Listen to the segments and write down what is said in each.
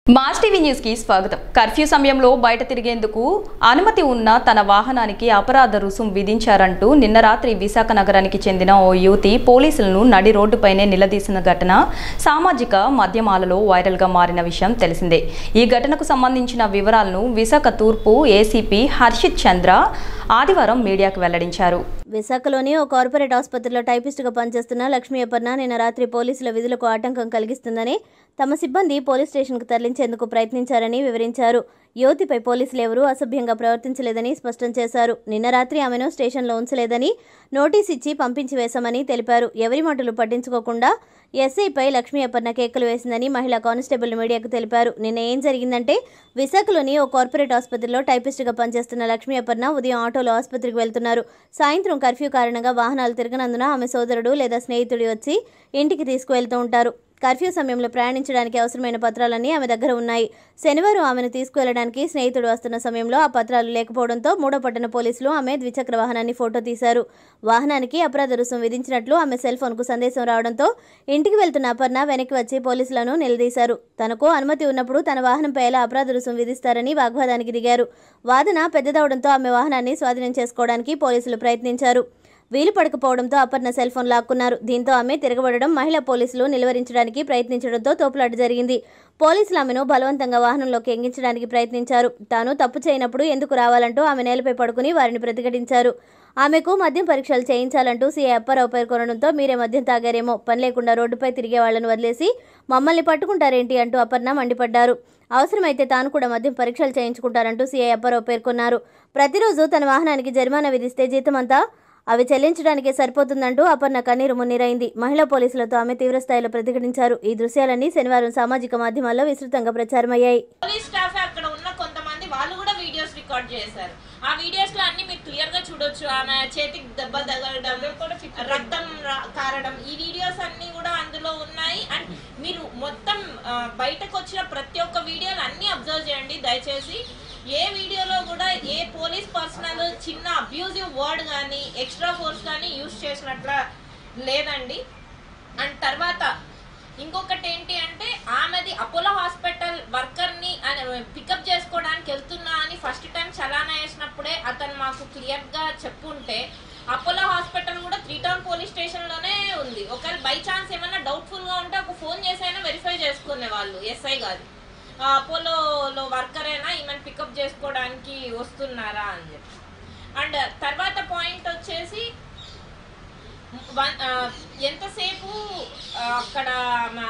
Mass TV news కి స్వాగతం curfew సమయంలో బయట తిరిగేందుకు అనుమతి ఉన్న తన వాహనానికి అపరాధ రుసుం విధించారంటూ నిన్న రాత్రి విశాఖ నగరానికి చెందిన ఓ యువతి పోలీసులను నడి రోడ్డుపైనే నిలదీసిన ఘటన సామాజిక మాధ్యమాలలో వైరల్గా మారిన విషయం తెలిసిందే ఈ ఘటనకు సంబంధించిన వివరాలను విశాఖ తూర్పు ఏసీపీ హర్షిత్ చంద్ర ఆదివారం మీడియాకు వెల్లడించారు విశాఖలోని ఓ కార్పొరేట్ ఆసుపత్రిలో టైపిస్టుగా పనిచేస్తున్న లక్ష్మీ అపర్ణ నిన్న రాత్రి పోలీసుల విధులకు ఆటంకం కలిగిస్తుందని తమ సిబ్బంది పోలీస్ స్టేషన్కు తరలించేందుకు ప్రయత్నించారని వివరించారు యువతిపై పోలీసులు ఎవరూ అసభ్యంగా ప్రవర్తించలేదని స్పష్టం చేశారు నిన్న రాత్రి ఆమెను స్టేషన్లో ఉంచలేదని నోటీస్ ఇచ్చి పంపించి వేశామని తెలిపారు ఎవరి మాటలు పట్టించుకోకుండా ఎస్ఐపై లక్ష్మీ అపర్ణ కేకలు వేసిందని మహిళా కానిస్టేబుల్ మీడియాకు తెలిపారు నిన్న ఏం జరిగిందంటే విశాఖలోని ఓ కార్పొరేట్ ఆసుపత్రిలో టైపిస్టుగా పనిచేస్తున్న లక్ష్మీ అపర్ణ ఉదయం ఆటోలో ఆసుపత్రికి వెళ్తున్నారు సాయంత్రం కర్ఫ్యూ కారణంగా వాహనాలు తిరగనందున ఆమె సోదరుడు లేదా స్నేహితుడు వచ్చి ఇంటికి తీసుకువెళ్తూ ఉంటారు కర్ఫ్యూ సమయంలో ప్రయాణించడానికి అవసరమైన పత్రాలన్నీ ఆమె దగ్గర ఉన్నాయి శనివారం ఆమెను తీసుకువెళ్లడానికి స్నేహితుడు వస్తున్న సమయంలో ఆ పత్రాలు లేకపోవడంతో మూడో పట్టణ పోలీసులు ఆమె ద్విచక్ర వాహనాన్ని ఫోటో తీశారు వాహనానికి అపరాధ రుసుం విధించినట్లు ఆమె సెల్ ఫోన్కు సందేశం రావడంతో ఇంటికి వెళ్తున్న అపర్ణ వెనక్కి వచ్చి పోలీసులను నిలదీశారు తనకు అనుమతి ఉన్నప్పుడు తన వాహనంపై ఎలా అపరాధ రుసుం విధిస్తారని వాగ్వాదానికి దిగారు వాదన పెద్దదవడంతో ఆమె వాహనాన్ని స్వాధీనం చేసుకోవడానికి పోలీసులు ప్రయత్నించారు వీలు పడకపోవడంతో అపర్ణ సెల్ ఫోన్ లాక్కున్నారు దీంతో ఆమె తిరగబడడం మహిళా పోలీసులు నిలువరించడానికి ప్రయత్నించడంతో తోపులాట జరిగింది పోలీసులు ఆమెను బలవంతంగా వాహనంలోకి ఎక్కించడానికి ప్రయత్నించారు తాను తప్పు చేయనప్పుడు ఎందుకు రావాలంటూ ఆమె నేలపై పడుకుని వారిని ప్రతిఘటించారు ఆమెకు మద్యం పరీక్షలు చేయించాలంటూ సీఐ అప్పారావు పేర్కొనడంతో మీరే మద్యం తాగారేమో పని లేకుండా రోడ్డుపై తిరిగే వాళ్లను వదిలేసి మమ్మల్ని పట్టుకుంటారేంటి అంటూ అపర్ణ మండిపడ్డారు అవసరమైతే తాను కూడా మద్యం పరీక్షలు చేయించుకుంటారంటూ సీఐ అప్పారావు పేర్కొన్నారు ప్రతిరోజు తన వాహనానికి జరిమానా విధిస్తే జీతమంతా అవి చెల్లించడానికే సరిపోతుందంటూ అపర్ణ కన్నీరు మున్నీరైంది మహిళా పోలీసులతో ఆమె తీవ్రస్థాయిలో ప్రతిఘటించారు ఈ దృశ్యాలన్నీ శనివారం సామాజిక మాధ్యమాల్లో విస్తృతంగా ప్రచారమయ్యాయి పోలీస్ స్టాఫ్ అక్కడ ఉన్న కొంతమంది వాళ్ళు కూడా వీడియోస్ రికార్డ్ చేశారు ఆ వీడియోస్ లో అన్ని మీరు క్లియర్ గా చూడొచ్చు ఆమె చేతికి దెబ్బ తగలడం రక్తం రా- కారడం ఈ వీడియోస్ అన్ని కూడా అందులో ఉన్నాయి అండ్ మీరు మొత్తం ఆ, బయటకు వచ్చిన ప్రతి ఒక్క వీడియోని అన్ని అబ్జర్వ్ చేయండి దయచేసి ఏ వీడియోలో కూడా ఏ పోలీస్ పర్సనల్ చిన్న అబ్యూజివ్ వర్డ్ కానీ ఎక్స్ట్రా ఫోర్స్ కానీ యూజ్ చేసినట్ల లేదండి అండ్ తర్వాత ఇంకొకటి ఏంటి అంటే ఆమెది అపోలో హాస్పిటల్ వర్కర్ ని పికప్ చేసుకోవడానికి వెళ్తున్నా అని ఫస్ట్ టైం చలానా వేసినప్పుడే అతను మాకు క్లియర్ గా చెప్పుంటే అపోలో హాస్పిటల్ కూడా త్రీ టౌన్ పోలీస్ స్టేషన్ లోనే ఉంది ఒకవేళ బై ఛాన్స్ ఏమైనా డౌట్ఫుల్ గా ఉంటే ఒక ఫోన్ చేసైనా వెరిఫై చేసుకునే వాళ్ళు ఎస్ఐ గారు ఆ, అపోలోలో వర్కర్ అయినా ఈమెను పికప్ చేసుకోవడానికి వస్తున్నారా అని చెప్పి అండ్ తర్వాత పాయింట్ వచ్చేసి వన్- ఆ, ఎంతసేపు ఆ, అక్కడ మా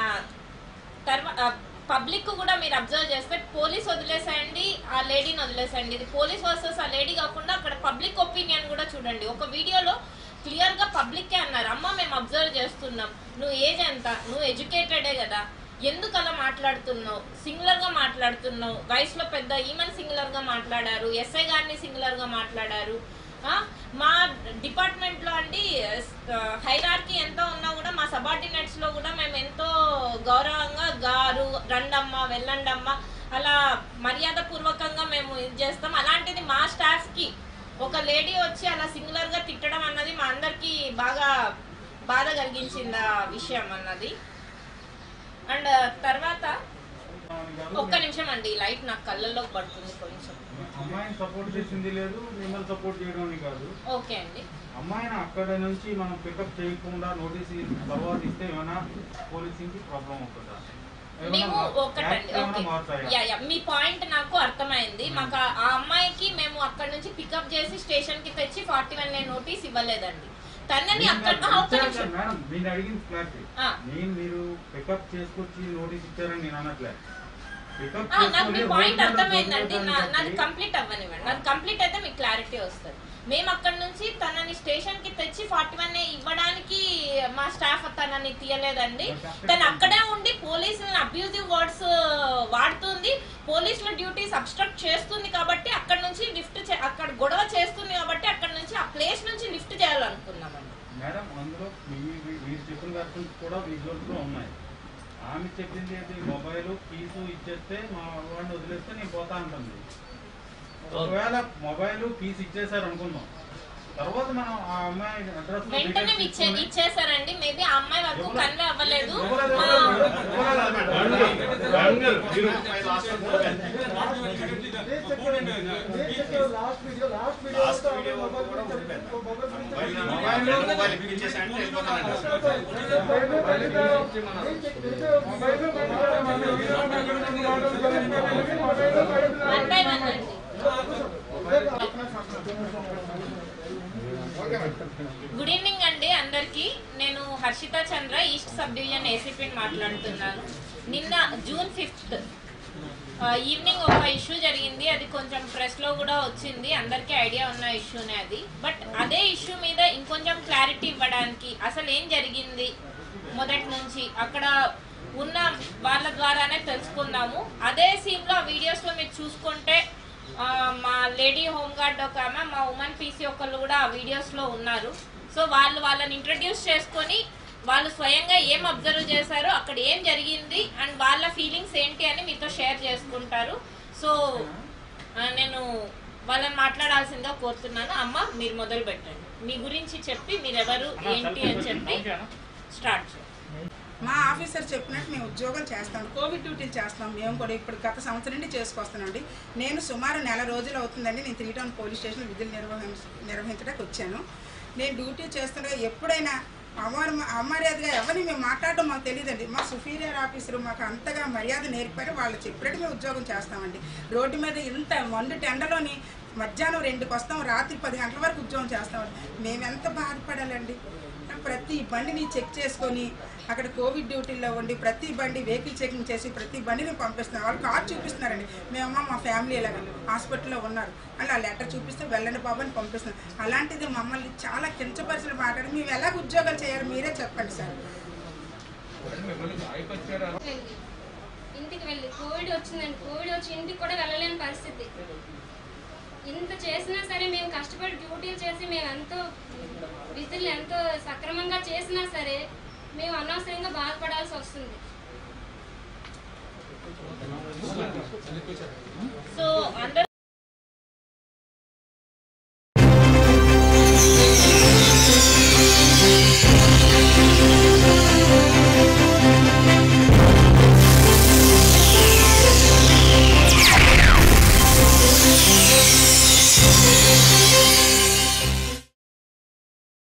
తర్వాత పబ్లిక్ కూడా మీరు అబ్జర్వ్ చేస్తే పోలీస్ వదిలేసేయండి ఆ లేడీని వదిలేసేయండి ఇది పోలీస్ వర్సెస్ ఆ లేడీ కాకుండా అక్కడ పబ్లిక్ ఒపీనియన్ కూడా చూడండి ఒక వీడియోలో క్లియర్ గా పబ్లిక్ అన్నారు అమ్మ మేము అబ్జర్వ్ చేస్తున్నాం నువ్వు ఏజ్ ఎంత నువ్వు ఎడ్యుకేటెడే కదా ఎందుకు అలా మాట్లాడుతున్నావు సింగులర్ గా మాట్లాడుతున్నావు వయసులో పెద్ద ఈమెన్ సింగులర్ గా మాట్లాడారు ఎస్ఐ గారిని సింగులర్ గా మాట్లాడారు ఆ, మా డిపార్ట్మెంట్ లో అండి హైరార్కీ ఎంతో ఉన్నా కూడా మా సబార్డినేట్స్ లో కూడా మేము ఎంతో గౌరవంగా గారు రండమ్మ వెళ్ళండమ్మ అలా మర్యాద పూర్వకంగా మేము ఇది చేస్తాం అలాంటిది మా స్టాఫ్ కి ఒక లేడీ వచ్చి అలా సింగులర్ గా తిట్టడం అన్నది మా అందరికి బాగా బాధ కలిగించింది ఆ విషయం అన్నది అండ్ తర్వాత ఒక్క నిమిషం అండి లైట్ నాకు కళ్ళల్లోకి పడుతుంది కొంచెం అమ్మాయిని సపోర్ట్ చేసింది లేదు మిమ్మల్ని సపోర్ట్ చేయడం అని కాదు ఓకే అండి అమ్మాయిని అక్కడ నుంచి మనం పికప్ చేయకుండా నోటీస్ తర్వాత ఇస్తే ఏమైనా పోలీసింగ్ కి ప్రాబ్లం అవుతుందా ఏమైనా మేము మా- ఒకటండి యాక్ట్ ఏమైనా ఓకే మారుతాయా? యా యా మీ పాయింట్ నాకు అర్థమైంది మాకు ఆ- ఆ అమ్మాయికి మేము అక్కడ నుంచి పికప్ చేసి స్టేషన్ కి తెచ్చి ఫార్టీ వన్ నోటీస్ ఇవ్వలేదండి తనని నేను అక్కడ నాకు ఆ, ఒక్క ఇచ్చారు నిమిషం కదా మేడం నేను అడిగింది క్లారిటీ ఆ. నేను మీరు పికప్ చేసుకొచ్చి నోటీస్ ఇచ్చారని నేను అనట్లే పికప్ ఆ, నాకు మీ చేసుకొని పాయింట్ రోడ్డు మీద అర్థమైందండి నా- దొరికేదాన్ని నాది బట్టి కంప్లీట్ అవ్వనివ్వండి నాది కంప్లీట్ అయితే మీకు క్లారిటీ వస్తుంది మేము అక్కడ నుంచి తనని స్టేషన్ కి తెచ్చి ఫార్టీ వన్ ఇవ్వడానికి మా స్టాఫ్ తనని తీయలేదండి తను అక్కడే ఉండి పోలీసులను అబ్యూజివ్ వర్డ్స్ వాడుతుంది పోలీసుల డ్యూటీస్ అబ్స్ట్రక్ట్ చేస్తుంది కాబట్టి అక్కడ నుంచి లిఫ్ట్ అక్కడ గొడవ చేస్తుంది కాబట్టి అక్కడ నుంచి ఆ ప్లేస్ నుంచి లిఫ్ట్ చేయాలనుకున్నామండి మేడం అందులో మీ- మీ- మీరు చెప్పిన వెర్షన్స్ కూడా విజువల్స్ లో ఉన్నాయి ఆమె చెప్పింది ఏంటి మొబైల్ కీసు ఇచ్చేస్తే మా వాడిని వదిలేస్తే నేను పోతా అంటుంది ఒకవేళ మొబైల్ కీస్ ఇచ్చేసారు అనుకుందాం తర్వాత మనం ఆ అమ్మాయి అడ్రస్ వెంటనే ఇచ్చే ఇచ్చేసారండి మేబీ ఆ అమ్మాయి వరకు కన్వే అవ్వలేదు ఇవ్వలేదు, ఆ, ఇవ్వలేదు, ఇవ్వలేదు. Last video last video mobile ఇప్పించేసి అంటే వెళ్ళిపోతానండి వన్ బై వన్ అండి గుడ్ ఈవినింగ్ అండి అందరికి నేను Harshita Chandra east sub division ఏసీపీని మాట్లాడుతున్నాను నిన్న జూన్ ఫిఫ్త్ ఈవినింగ్ ఒక ఇష్యూ జరిగింది అది కొంచెం ప్రెస్ లో కూడా వచ్చింది అందరికీ ఐడియా ఉన్న ఇష్యూనే అది బట్ అదే ఇష్యూ మీద ఇంకొంచెం క్లారిటీ ఇవ్వడానికి అసలు ఏం జరిగింది మొదటి నుంచి అక్కడ ఉన్న వాళ్ళ ద్వారానే తెలుసుకుందాము అదే సీన్ లో వీడియోస్ లో మీరు చూసుకుంటే ఆ, మా లేడీ హోమ్ గార్డ్ ఒక ఆమె మా ఉమెన్ పీసీ ఒకళ్ళు కూడా ఆ వీడియోస్ లో ఉన్నారు సో వాళ్ళు వాళ్ళని ఇంట్రడ్యూస్ చేసుకొని వాళ్ళు స్వయంగా ఏం అబ్జర్వ్ చేశారో అక్కడ ఏం జరిగింది అండ్ వాళ్ళ ఫీలింగ్స్ ఏంటి అని మీతో షేర్ చేసుకుంటారు సో ఆ, నేను వాళ్ళని మాట్లాడాల్సిందిగా కోరుతున్నాను అమ్మ మీరు మొదలు పెట్టండి మీ గురించి చెప్పి మీరెవరు ఏంటి అని చెప్పి స్టార్ట్ చేయండి మా ఆఫీసర్ చెప్పినట్టు మేము ఉద్యోగం చేస్తాం కోవిడ్ డ్యూటీలు చేస్తాం మేము కూడా ఇప్పుడు గత సంవత్సరం నుండి చేసుకొస్తానండి నేను సుమారు నెల రోజులు అవుతుందండి నేను త్రీ టౌన్ పోలీస్ స్టేషన్ విధులు నిర్వహి నిర్వహించడానికి వచ్చాను నేను డ్యూటీ చేస్తుండగా ఎప్పుడైనా అమర్ అమర్యాదగా ఎవరిని మేము మాట్లాడడం మాకు తెలియదండి మా సుపీరియర్ ఆఫీసర్ మాకు అంతగా మర్యాద నేర్పారు వాళ్ళు చెప్పినట్టు మేము ఉద్యోగం చేస్తామండి రోడ్డు మీద ఇంత మండు టెండలోని మధ్యాహ్నం రెండుకి వస్తాం రాత్రి పది గంటల వరకు ఉద్యోగం చేస్తామండి మేము ఎంత బాధపడాలండి ప్రతి బండిని చెక్ చేసుకొని అక్కడ కోవిడ్ డ్యూటీలో ఉండి ప్రతి బండి వెహికల్ చెకింగ్ చేసి ప్రతి బండిని పంపిస్తున్నారు వాళ్ళు కార్డు చూపిస్తున్నారండి మేమమ్మ మా ఫ్యామిలీ ఇలాగ హాస్పిటల్లో ఉన్నారు అలా లెటర్ చూపిస్తే వెళ్ళండి బాబు అని పంపిస్తున్నారు అలాంటిది మమ్మల్ని చాలా కించపరిచిన మాట్లాడి మేము ఎలాగ ఉద్యోగాలు చేయాలి మీరే చెప్పండి సార్ వెళ్ళి ఇంటికి వెళ్ళి కోవిడ్ వచ్చిందండి కోవిడ్ వచ్చి ఇంటికి కూడా వెళ్ళలేని పరిస్థితి ఇంత చేసినా సరే మేము కష్టపడి డ్యూటీలు చేసి మేము ఎంతో విధులు ఎంతో సక్రమంగా చేసినా సరే మేము అనవసరంగా బాధపడాల్సి వస్తుంది సో అందరూ